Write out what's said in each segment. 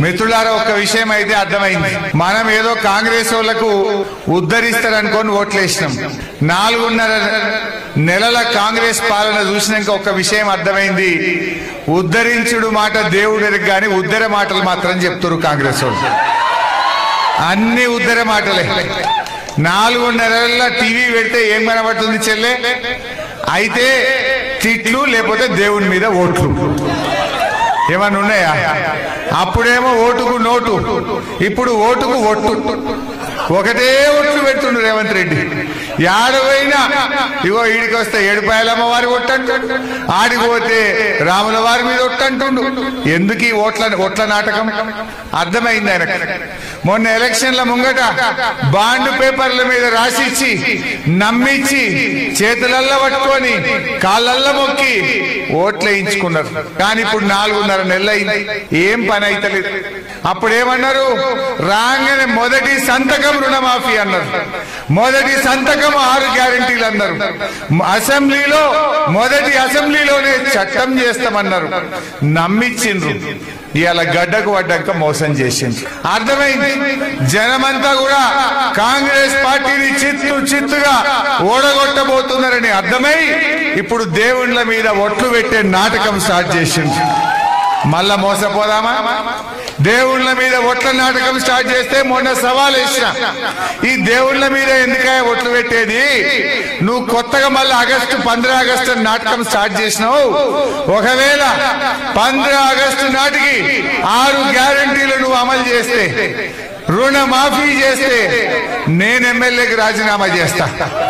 మిత్రులారా ఒక విషయం అయితే అర్థమైంది మనం ఏదో కాంగ్రెస్ వాళ్ళకు ఉద్ధరిస్తారనుకొని ఓట్లేసినాం నాలుగున్నర నెలల కాంగ్రెస్ పాలన చూసినాక ఒక విషయం అర్థమైంది ఉద్ధరించుడు మాట దేవుడు గాని ఉద్ధర మాటలు మాత్రం చెప్తారు కాంగ్రెస్ వాళ్ళు అన్ని ఉద్ధర మాటలే నాలుగున్నర టీవీ పెడితే ఏం కనబడుతుంది చెల్లె అయితే తిట్లు లేకపోతే దేవుని మీద ఓట్లు ఏమన్నా ఉన్నాయా అప్పుడేమో ఓటుకు నోటు ఇప్పుడు ఓటుకు ఒట్టు ఒకటే ఒట్లు పెడుతుండు రేవంత్ రెడ్డి యాడవైనా ఇగో ఈడికి వస్తే ఏడుపాయలమ్మ వారి ఒట్టంటుండు ఆడికి పోతే రాముల వారి మీద ఒట్టంటుండు ఎందుకు ఈ ఓట్ల ఓట్ల నాటకం అర్థమైంది ఆయనకు మొన్న ఎలక్షన్ల ముంగట బాండ్ పేపర్ల మీద రాసిచ్చి నమ్మిచ్చి చేతులల్లో పట్టుకొని కాళ్ళల్లో మొక్కి ఓట్లు వేయించుకున్నారు కానీ ఇప్పుడు నాలుగున్నర నెలలైంది ఏం పని అయితలేదు అప్పుడు ఏమన్నారు రాగానే మొదటి సంతకం రుణమాఫీ అన్నారు మొదటి సంతకం ఆరు గ్యారంటీలు అన్నారు అసెంబ్లీలో మొదటి అసెంబ్లీలోనే చట్టం చేస్తామన్నారు నమ్మిచ్చిండ్రు ఇవాళ గడ్డకు పడ్డాక మోసం చేసిండ్రు అర్థమైంది జనమంతా కూడా కాంగ్రెస్ పార్టీని చిత్తు చిత్తుగా ఓడగొట్టబోతున్నారని అర్థమై ఇప్పుడు దేవుళ్ళ మీద ఒట్లు పెట్టే నాటకం స్టార్ట్ చేసిండ్రు మళ్ళా మోసపోదామా దేవుళ్ళ మీద ఒట్ల నాటకం స్టార్ట్ చేస్తే మొన్న సవాల్ ఇచ్చిన ఈ దేవుళ్ళ మీద ఎందుకాయ ఒట్లు పెట్టేది నువ్వు కొత్తగా మళ్ళీ ఆగస్టు పంద్రా ఆగస్టు నాటకం స్టార్ట్ చేసినావు ఒకవేళ పంద్రా ఆగస్టు నాటికి ఆరు గ్యారంటీలు నువ్వు అమలు చేస్తే రుణ మాఫీ చేస్తే నేను ఎమ్మెల్యేకి రాజీనామా చేస్తా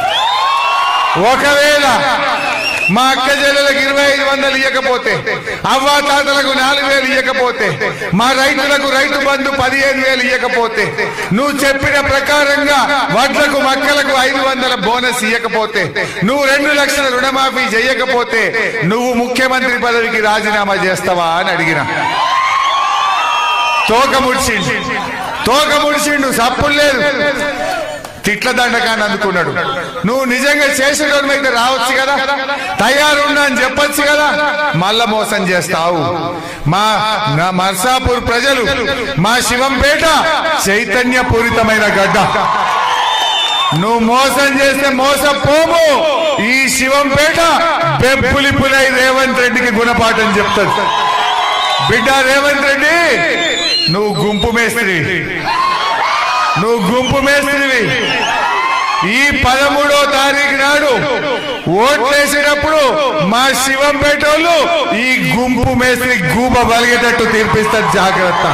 ఒకవేళ మా అక్క చెల్లెలకు ఇరవై ఐదు వందలు ఇవ్వకపోతే అవ్వా తాతలకు నాలుగు వేలు ఇవ్వకపోతే మా రైతులకు రైతు బంధు పదిహేను వేలు ఇవ్వకపోతే నువ్వు చెప్పిన ప్రకారంగా వడ్లకు మక్కలకు ఐదు వందల బోనస్ ఇవ్వకపోతే నువ్వు రెండు లక్షల రుణమాఫీ చేయకపోతే నువ్వు ముఖ్యమంత్రి పదవికి రాజీనామా చేస్తావా అని అడిగిన తోక ముడిచిండు తోక ముడిచిండు సప్పులు లేదు తిట్ల దండకాన్ని అందుకున్నాడు నువ్వు నిజంగా చేసేటోళ్ళమైతే రావచ్చు కదా తయారున్నా అని చెప్పొచ్చు కదా మళ్ళా మోసం చేస్తావు మా నా మర్సాపూర్ ప్రజలు మా శివంపేట చైతన్యపూరితమైన గడ్డ నువ్వు మోసం చేస్తే మోసపోము ఈ శివంపేట బెబ్బులిపులై రేవంత్ రెడ్డికి గుణపాఠం చెప్తుంది బిడ్డ రేవంత్ రెడ్డి నువ్వు గుంపు మేస్త్రి నువ్వు గుంపు మేస్త్రివి ఈ పదమూడో తారీఖు నాడు ఓట్లేసేటప్పుడు మా శివంపేట వాళ్ళు ఈ గుంపు మేస్త్రి గూబ బలిగేటట్టు తీర్పిస్తారు జాగ్రత్త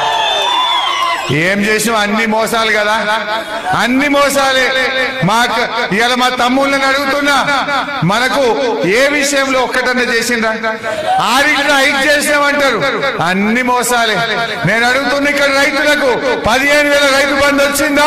ఏం చేసాం అన్ని మోసాలు కదా అన్ని మోసాలే మా ఇవాళ మా తమ్ముళ్ళని అడుగుతున్నా మనకు ఏ విషయంలో ఒక్కటన్నా చేసిండ్రా ఆరింటిని ఐదు చేసామంటారు అన్ని మోసాలే నేను అడుగుతున్నా ఇక్కడ రైతులకు పదిహేను వేల రైతు బంధు వచ్చిందా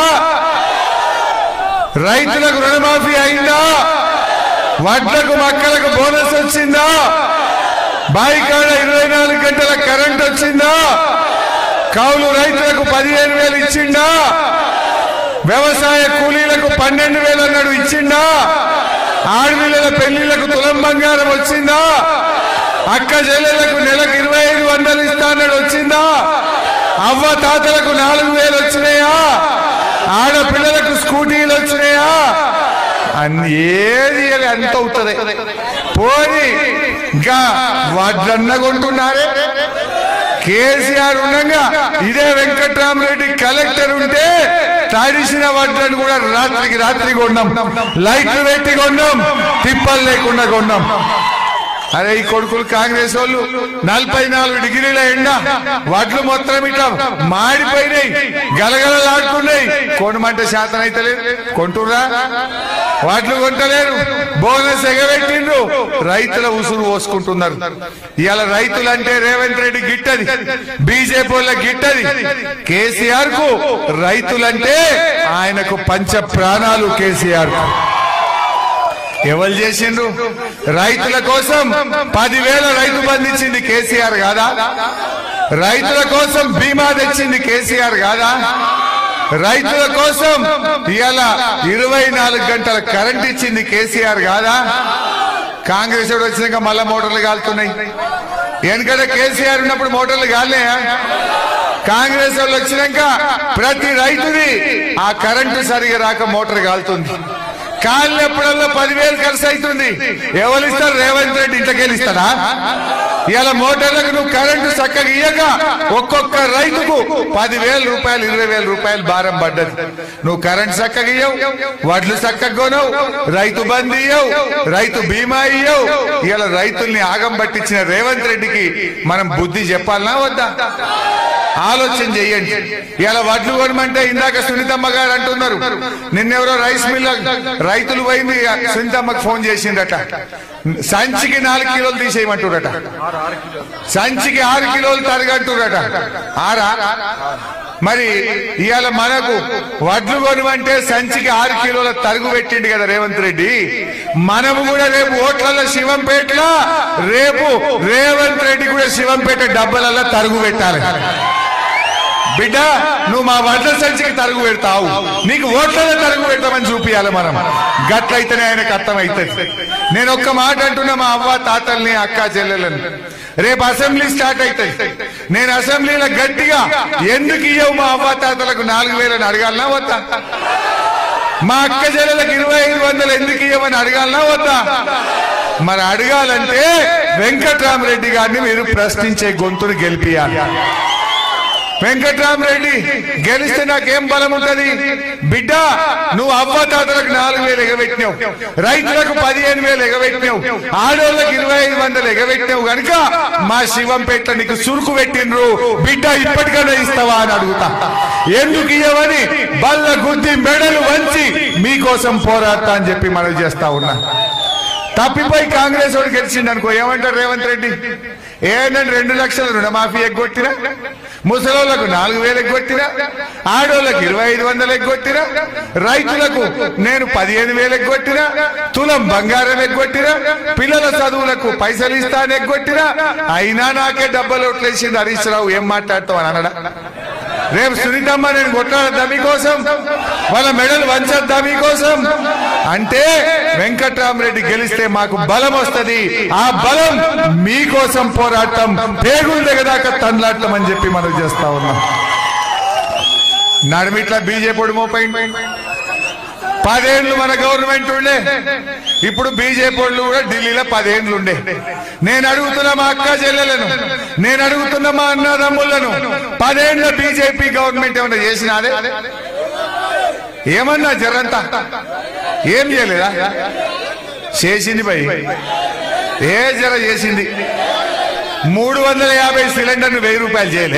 రైతులకు రుణమాఫీ అయిందా వడ్లకు మక్కలకు బోనస్ వచ్చిందా బాయికాడ ఇరవై నాలుగు గంటల కరెంట్ వచ్చిందా కౌలు రైతులకు పదిహేను వేలు ఇచ్చిండా వ్యవసాయ కూలీలకు పన్నెండు వేలు అన్నాడు ఇచ్చిండా ఆడపిల్లల పెళ్లిళ్లకు తులం బంగారం వచ్చిందా అక్క చెల్లెలకు నెలకు ఇరవై ఐదు వందలు ఇస్తా అన్నాడు వచ్చిందా అవ్వ తాతలకు నాలుగు వేలు వచ్చినాయా ఆడపిల్లలకు స్కూటీలు వచ్చినాయా అన్ని ఏది ఇయ్యాలి అంత అవుతుంది పోని ఇంకా వడ్లన్న కొంటున్నారే కేసీఆర్ ఉండగా ఇదే వెంకట్రామరెడ్డి కలెక్టర్ ఉంటే తడిసిన వడ్లను కూడా రాత్రికి రాత్రి కొన్నాం లైట్లు పెట్టి కొన్నాం తిప్పలు లేకుండా కొన్నాం అరే ఈ కొడుకులు కాంగ్రెస్ వాళ్ళు నలభై నాలుగు డిగ్రీల ఎండ వడ్లు మొత్తం ఇట్లా మాడిపోయినాయి గలగలలాడుతున్నాయి కొనమంటే శాతం అయితే లేదు కొంటురా వడ్లు కొంటలేరు బోనస్ ఎగబెట్టిండ్రు రైతుల ఉసురు పోసుకుంటున్నారు ఇవాళ రైతులు అంటే రేవంత్ రెడ్డి గిట్టది బీజేపీ వాళ్ళ గిట్టది కేసీఆర్ కు రైతులంటే ఆయనకు పంచ ప్రాణాలు కేసీఆర్ కు ఎవరు చేసిండ్రు రైతుల కోసం పదివేల రైతు బంధు ఇచ్చింది కేసీఆర్ కాదా రైతుల కోసం బీమా తెచ్చింది కేసీఆర్ కాదా రైతుల కోసం ఇవాళ ఇరవై నాలుగు గంటల కరెంట్ ఇచ్చింది కేసీఆర్ కాదా కాంగ్రెస్ వాడు వచ్చినాక మళ్ళా మోటార్లు కాలుతున్నాయి ఎందుకంటే కేసీఆర్ ఉన్నప్పుడు మోటార్లు కాలినాయా కాంగ్రెస్ వాళ్ళు వచ్చినాక ప్రతి రైతుది ఆ కరెంటు సరిగా రాక మోటార్ కాలుతుంది కాలినప్పుడల్లా పదివేలు ఖర్చు అవుతుంది ఎవరు ఇస్తారు రేవంత్ రెడ్డి ఇంతకెళ్ళి ఇస్తాడా ఇలా మోటార్లకు నువ్వు కరెంటు చక్కగా ఇయ్యక ఒక్కొక్క రైతుకు పదివేల రూపాయలు ఇరవై వేల రూపాయలు భారం పడ్డది నువ్వు కరెంట్ చక్కగా ఇయ్యవు వడ్లు చక్కగా కొనవు రైతు బంద్ ఇయ్యవు రైతు బీమా ఇయ్యవు ఇలా రైతుల్ని ఆగం పట్టించిన రేవంత్ రెడ్డికి మనం బుద్ధి చెప్పాలనా వద్దా ఆలోచన చెయ్యండి ఇలా వడ్లు కొనమంటే ఇందాక సునీతమ్మ గారు అంటున్నారు నిన్నెవరో రైస్ మిల్ రైతులు పోయింది సునీతమ్మకు ఫోన్ చేసిండట సంచికి నాలుగు కిలోలు తీసేయమంటుడట సంచికి ఆరు కిలోలు తరగంటుడట ఆరా మరి ఇవాళ మనకు వడ్లు కొనమంటే సంచికి ఆరు కిలోల తరుగు పెట్టిండు కదా రేవంత్ రెడ్డి మనము కూడా రేపు ఓట్లలో శివంపేటలో రేపు రేవంత్ రెడ్డి కూడా శివంపేట డబ్బలలో తరుగు పెట్టాలి బిడ్డ నువ్వు మా వడ్ల సంచికి తరుగు పెడతావు నీకు ఓట్లలో తరుగు పెట్టమని చూపియాలి మనం గట్లయితేనే ఆయనకు అర్థమవుతుంది నేను ఒక్క మాట అంటున్నా మా అవ్వ తాతల్ని అక్క చెల్లెలని రేపు అసెంబ్లీ స్టార్ట్ అవుతాయి నేను అసెంబ్లీలో గట్టిగా ఎందుకు ఇయ్యవు మా అవ్వ తాతలకు నాలుగు వేలని అడగాలనా వద్దా మా అక్క చెల్లెలకు ఇరవై ఐదు వందలు ఎందుకు ఇవ్వమని అడగాలనా వద్దా మరి అడగాలంటే వెంకట్రామరెడ్డి గారిని మీరు ప్రశ్నించే గొంతును గెలిపియాలి వెంకట్రామరెడ్డి గెలిస్తే నాకేం బలం ఉంటది బిడ్డ నువ్వు అవ్వ తాతలకు నాలుగు వేలు ఎగబెట్టినావు రైతులకు పదిహేను వేలు ఎగబెట్టినావు ఆడోళ్ళకి ఇరవై ఐదు వందలు ఎగబెట్టినావు గనుక మా శివంపేట నీకు సురుకు పెట్టిండ్రు బిడ్డ ఇప్పటికైనా ఇస్తావా అని అడుగుతా ఎందుకు ఇయ్యవని బల్ల గుద్ది మెడలు వంచి మీకోసం పోరాడతా అని చెప్పి మనం చేస్తా ఉన్నా తప్పిపోయి కాంగ్రెస్ వాడు గెలిచిండు అనుకో ఏమంటారు రేవంత్ రెడ్డి ఏంటంటే రెండు లక్షల రుణమాఫీ ఎగ్గొట్టినా ముసలోళ్లకు నాలుగు వేలు ఎగ్గొట్టినా ఆడోళ్ళకి ఇరవై ఐదు వందలు ఎగ్గొట్టినా రైతులకు నేను పదిహేను వేలు ఎగ్గొట్టినా తులం బంగారం ఎగ్గొట్టినా పిల్లల చదువులకు పైసలు ఇస్తాను ఎగ్గొట్టినా అయినా నాకే డబ్బలు ఓట్లేసింది హరీష్ రావు ఏం మాట్లాడతావు అని అనడా రేపు సునీతమ్మ నేను కొట్లాడద్దా మీకోసం వాళ్ళ మెడలు వంచద్దా మీకోసం అంటే వెంకట్రామరెడ్డి గెలిస్తే మాకు బలం వస్తది ఆ బలం మీకోసం పోరాటం పేగుల దగ్గదాకా తండ్లాడటం అని చెప్పి మనం చేస్తా ఉన్నాం నడిమిట్ల బీజేపీ మోపైంది పదేళ్లు మన గవర్నమెంట్ ఉండే ఇప్పుడు బీజేపీ వాళ్ళు కూడా ఢిల్లీలో పదేళ్లు ఉండే నేను అడుగుతున్న మా అక్క చెల్లెలను నేను అడుగుతున్న మా అన్నదమ్ములను పదేళ్ల బీజేపీ గవర్నమెంట్ ఏమన్నా చేసినాదే ఏమన్నా జరంతా ఏం చేయలేదా చేసింది భయ్ ఏ జర చేసింది మూడు వందల యాభై సిలిండర్ను వెయ్యి రూపాయలు చేయలే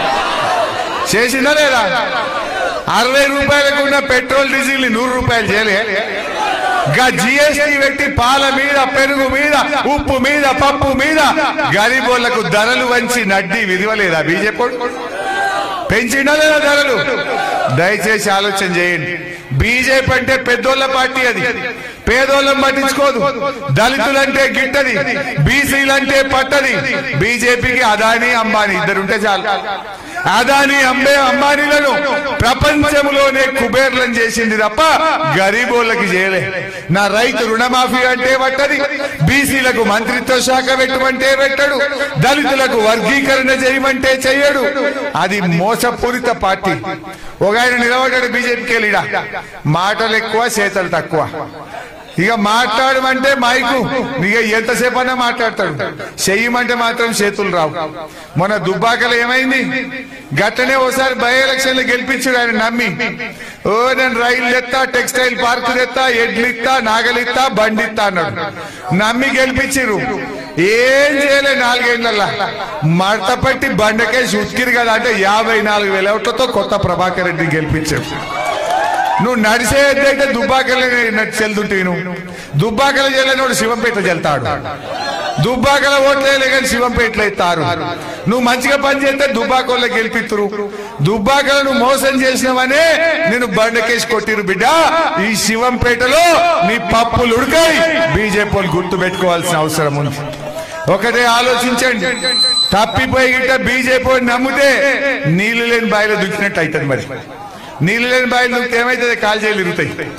చేసిందా లేదా అరవై రూపాయలకు ఉన్న పెట్రోల్ డీజిల్ ని నూరు రూపాయలు చేయలే గా జిఎస్టీ పెట్టి పాల మీద పెరుగు మీద ఉప్పు మీద పప్పు మీద గరీబోళ్లకు ధరలు వంచి నడ్డి విధివలేదా బీజేపీ పెంచిండా లేదా ధరలు దయచేసి ఆలోచన చేయండి బీజేపీ అంటే పెద్దోళ్ళ పార్టీ అది పేదోళ్ళం పట్టించుకోదు దళితులంటే గిట్టది బీసీలంటే పట్టది బీజేపీకి అదాని అంబానీ ఇద్దరుంటే చాలు అదాని అంబే అంబానీలను ప్రపంచంలోనే కుబేర్లను చేసింది తప్ప గరీబోళ్ళకి చేయలే నా రైతు రుణమాఫీ అంటే పట్టది బీసీలకు మంత్రిత్వ శాఖ పెట్టమంటే పెట్టడు దళితులకు వర్గీకరణ చేయమంటే చెయ్యడు అది మోసపూరిత పార్టీ ఒక ఆయన నిలబడ్డాడు బీజేపీకి వెళ్ళిడా మాటలు ఎక్కువ చేతలు తక్కువ ఇక మాట్లాడమంటే మైకు ఇక ఎంతసేపు అన్నా మాట్లాడతాడు చెయ్యమంటే మాత్రం చేతులు రావు మొన్న దుబ్బాకలో ఏమైంది గట్టనే ఓసారి బై ఎలక్షన్ లో గెలిపించాడు ఆయన నమ్మి ఓ నేను రైలు తెత్తా టెక్స్టైల్ పార్క్ తెత్తా ఎడ్లు ఇత్తా నాగలిత్తా బండి ఇత్తా అన్నాడు నమ్మి గెలిపించిరు ఏం చేయలే నాలుగేళ్లలో మడత పట్టి బండకేసి ఉతికిరు కదా అంటే యాభై నాలుగు వేల ఓట్లతో కొత్త ప్రభాకర్ రెడ్డి గెలిపించాడు నువ్వు నడిచేదైతే దుబ్బాకలే చెల్తుంటే నువ్వు దుబ్బాకల చెల్లెనోడు శివంపేట చెల్తాడు దుబ్బాకల ఓట్లే కానీ శివంపేటలో ఎత్తారు నువ్వు మంచిగా పని చేస్తే దుబ్బాకోళ్ళ గెలిపిస్తురు దుబ్బాకల నువ్వు మోసం చేసినావనే నేను బండకేసి కొట్టిరు బిడ్డ ఈ శివంపేటలో నీ పప్పులు ఉడకాయి బీజేపీ వాళ్ళు గుర్తు పెట్టుకోవాల్సిన అవసరం ఉంది ఒకటే ఆలోచించండి తప్పిపోయి గిట్ట బీజేపీ వాడిని నమ్మితే నీళ్లు లేని బాయిలో దుక్కినట్టు అవుతుంది మరి నీళ్లు లేని బాయిలు దుక్కితే ఏమైతుంది కాల్చేలు ఇరుగుతాయి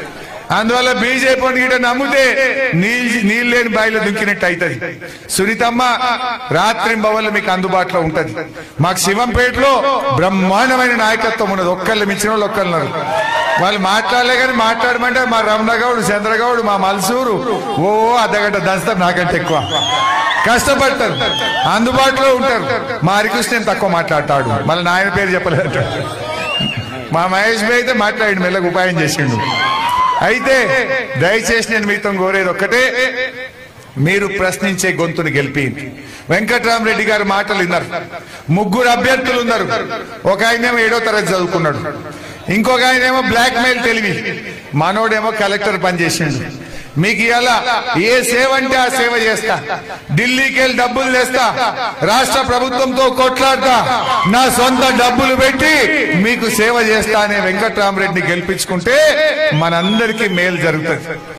అందువల్ల బీజేపీ గిట నమ్మితే నీళ్ళు నీళ్ళు లేని బాయిలో దుంకినట్టు అవుతుంది సునీతమ్మ రాత్రి బవళ్ళు మీకు అందుబాటులో ఉంటది మాకు శివంపేటలో బ్రహ్మాండమైన నాయకత్వం ఉన్నది ఒక్కళ్ళు మించిన వాళ్ళు ఒక్కళ్ళున్నారు వాళ్ళు మాట్లాడలే కానీ మాట్లాడమంటే మా రమణగౌడ్ చంద్రగౌడ్ మా మల్సూరు ఓ అర్ధగంట దంచుతాం నాకంటే ఎక్కువ కష్టపడతారు అందుబాటులో ఉంటారు మా హరికృష్ణ తక్కువ మాట్లాడతాడు మళ్ళీ నాయన పేరు చెప్పలేదు మా మహేష్ భాయ్ అయితే మాట్లాడి మెల్లగా ఉపాయం చేసిండు అయితే దయచేసి నేను మీతో కోరేది ఒక్కటే మీరు ప్రశ్నించే గొంతుని గెలిపి వెంకట్రామరెడ్డి గారి మాటలు విన్నారు ముగ్గురు అభ్యర్థులు ఉన్నారు ఒక ఆయనేమో ఏడో తరగతి చదువుకున్నాడు ఇంకొక ఆయనేమో బ్లాక్ మెయిల్ తెలివి మనోడేమో కలెక్టర్ పనిచేసిండు మీకు ఇలా ఏ సేవ అంటే ఆ సేవ చేస్తా ఢిల్లీకి వెళ్ళి డబ్బులు తెస్తా రాష్ట్ర ప్రభుత్వంతో కొట్లాడతా నా సొంత డబ్బులు పెట్టి మీకు సేవ చేస్తా అనే వెంకట్రామరెడ్డిని గెలిపించుకుంటే మనందరికీ మేలు జరుగుతుంది